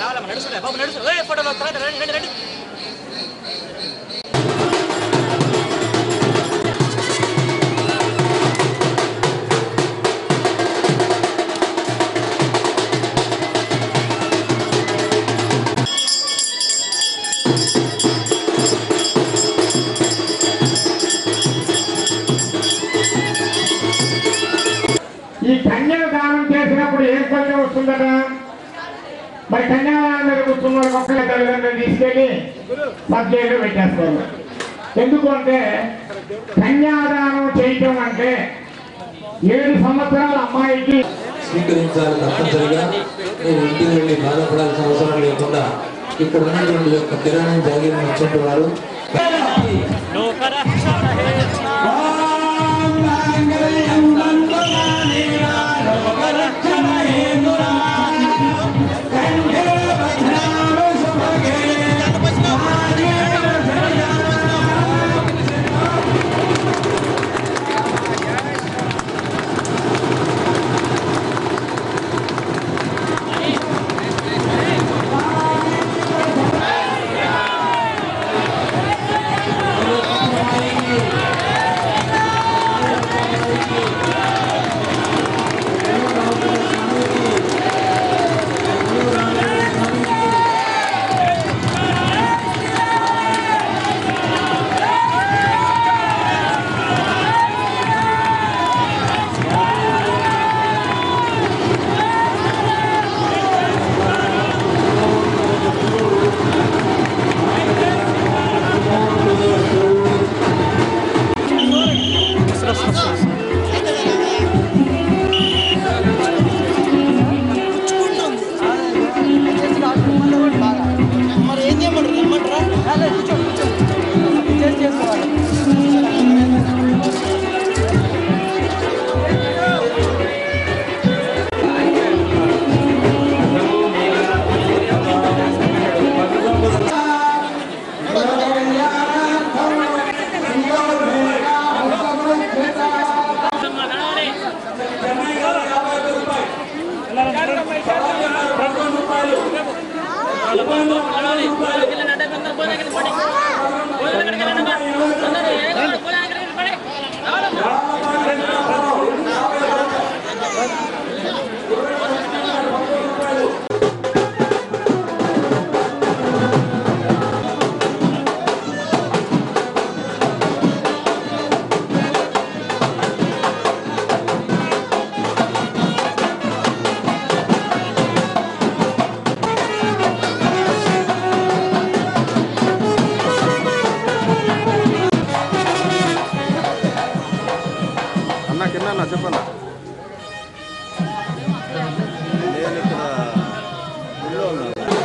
రావాలమ్మా నడుచులే బాబు నడుచు ఏ ఫోటోలో తర్వాత రండి రండి రండి ఈ కన్యాదానం చేసినప్పుడు ఏం ఫలితం వస్తుందట మరి కన్యాదానం మీద కూర్చున్న వాళ్ళకి ఒక్కరి తల్లిదండ్రులు తీసుకెళ్ళి సబ్జెక్టులో పెట్టేస్తారు ఎందుకు అంటే కన్యాదానం చేయటం అంటే ఏడు సంవత్సరాల అమ్మాయికి స్వీకరించాలి తప్పనిసరిగా మీరు ఇంటికి వెళ్ళి బాధపడాల్సిన అవసరం లేకుండా ఇక్కడ ఉన్నటువంటి యొక్క కిరాణా జాగీరం ఇచ్చిన వారు లోకరక్షణ హేతునా మరి ఏం చేయమంటారు రమ్మంటారా చేసుకోవాలి అన్న కింద అన్న చెప్పన్న నేను ఇక్కడ ఊళ్ళో ఉన్నాను